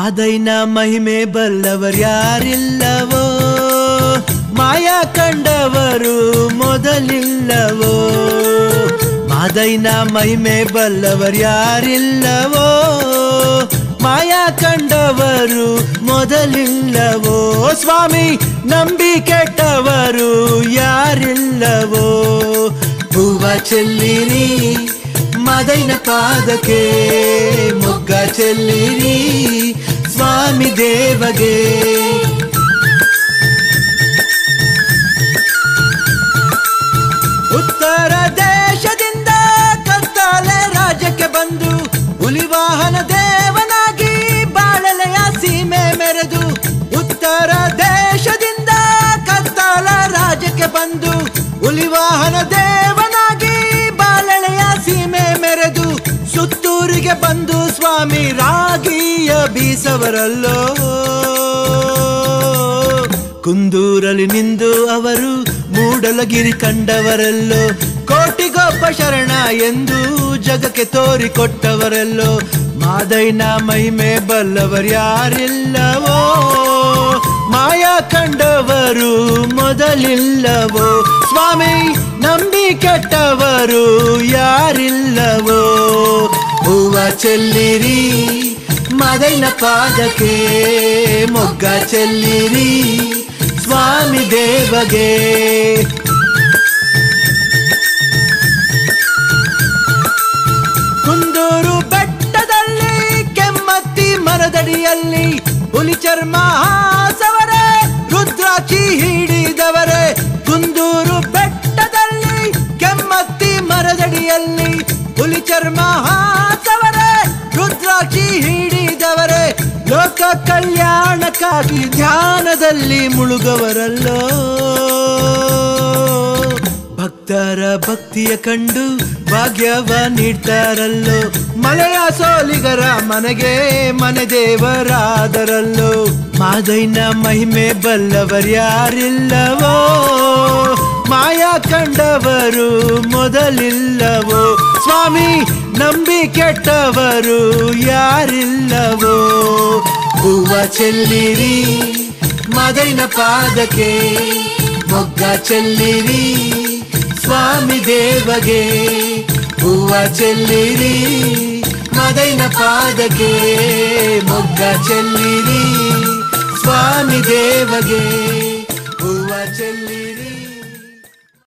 ಮಾದೈನ ಮಹಿಮೆ ಬಲ್ಲವರ್ಯಾರಿಲ್ಲವೋ ಮಾಯಾ ಕಂಡವರು ಮೊದಲಿಲ್ಲವೋ ಮಾದೈನ ಮಹಿಮೆ ಬಲ್ಲವರ್ಯಾರಿಲ್ಲವೋ ಮಾಯಾ ಕಂಡವರು ಮೊದಲಿಲ್ಲವೋ ಸ್ವಾಮಿ ನಂಬಿ ಕೆಟ್ಟವರು ಯಾರಿಲ್ಲವೋ ಹೂವ ಚೆಲ್ಲಿರಿ ಮದೈನ ಪಾದಕ್ಕೆ ಮೊಗ್ಗ ಚೆಲ್ಲಿರಿ ಸ್ವಾಮಿ ದೇವಗೆ ಉತ್ತರ ದೇಶದಿಂದ ಕತ್ತಾಲೆ ರಾಜ್ಯಕ್ಕೆ ಬಂದು ಹುಲಿವಾಹನ ದೇವನಾಗಿ ಬಾಳಲೆಯ ಸೀಮೆ ಮೆರೆದು ಉತ್ತರ ದೇಶದಿಂದ ಕತ್ತಾಲ ರಾಜ್ಯಕ್ಕೆ ಬಂದು ಹುಲಿವಾಹನ ದೇವನಾಗಿ ಬಾಳಲೆಯ ಸೀಮೆ ಮೆರೆದು ಸುತ್ತೂರಿಗೆ ಬಂದು ಸ್ವಾಮಿ ರಾಗಿಯ ಬೀಸವರಲ್ಲೋ ಕುಂದೂರಲ್ಲಿ ನಿಂದು ಅವರು ಮೂಡಲಗಿರಿ ಕಂಡವರಲ್ಲೋ ಕೋಟಿಗೊಬ್ಬ ಶರಣ ಎಂದು ಜಗಕ್ಕೆ ತೋರಿಕೊಟ್ಟವರಲ್ಲೋ ಮಾದೈನ ಮಹಿಮೆ ಬಲ್ಲವರ್ಯಾರಿಲ್ಲವೋ ಮಾಯಾ ಕಂಡವರು ಮೊದಲಿಲ್ಲವೋ ಸ್ವಾಮಿ ನಂಬಿ ಕೆಟ್ಟವರು ಯಾರಿಲ್ಲವೋ ಹೂವ ಚೆಲ್ಲಿರಿ ಮದೈನ ಪಾದಕ್ಕೆ ಮೊಗ್ಗ ಚೆಲ್ಲಿರಿ ಸ್ವಾಮಿ ದೇವಗೆ ಕುಂದೂರು ಬೆಟ್ಟದಲ್ಲಿ ಕೆಮ್ಮತ್ತಿ ಮರದಡಿಯಲ್ಲಿ ಹುಲಿ ಚರ್ಮ ಹಾಸವರೇ ರುದ್ರಾಕ್ಷಿ ಹಿಡಿದವರೇ ಕುಂದೂರು ಬೆಟ್ಟದಲ್ಲಿ ಕೆಮ್ಮತ್ತಿ ಮರದಡಿಯಲ್ಲಿ ಹುಲಿ ಚರ್ಮ ಹಾಸವರೇ ರುದ್ರಾಕ್ಷಿ ಹಿಡಿದವರೇ ಲೋಕ ಕಲ್ಯಾಣಕ್ಕಾಗಿ ಧ್ಯಾನದಲ್ಲಿ ಮುಳುಗವರಲ್ಲೋ ಭಕ್ತರ ಭಕ್ತಿಯ ಕಂಡು ಭಾಗ್ಯವ ನೀಡ್ತಾರಲ್ಲೋ ಮಲೆಯ ಸೋಲಿಗರ ಮನೆಗೆ ಮನೆ ದೇವರಾದರಲ್ಲೋ ಮಾದೈನ ಮಹಿಮೆ ಬಲ್ಲವರ್ಯಾರಿಲ್ಲವೋ ಮಾಯಾ ಕಂಡವರು ಮೊದಲಿಲ್ಲವೋ ಸ್ವಾಮಿ ನಂಬಿ ಕೆಟ್ಟವರು ಯಾರಿಲ್ಲವೋ ಹೂವ ಚೆಲ್ಲಿರಿ ಮದೈನ ಪಾದಕ್ಕೆ ಮೊಗ್ಗ ಚೆಲ್ಲಿರಿ ಸ್ವಾಮಿ ದೇವಗೆ ಹೂವ ಚೆಲ್ಲಿರಿ ಮದೈನ ಪಾದಕ್ಕೆ ಮೊಗ್ಗ ಚೆಲ್ಲಿರಿ ಸ್ವಾಮಿ ದೇವಗೆ ಹೂವ ಚೆಲ್ಲಿರಿ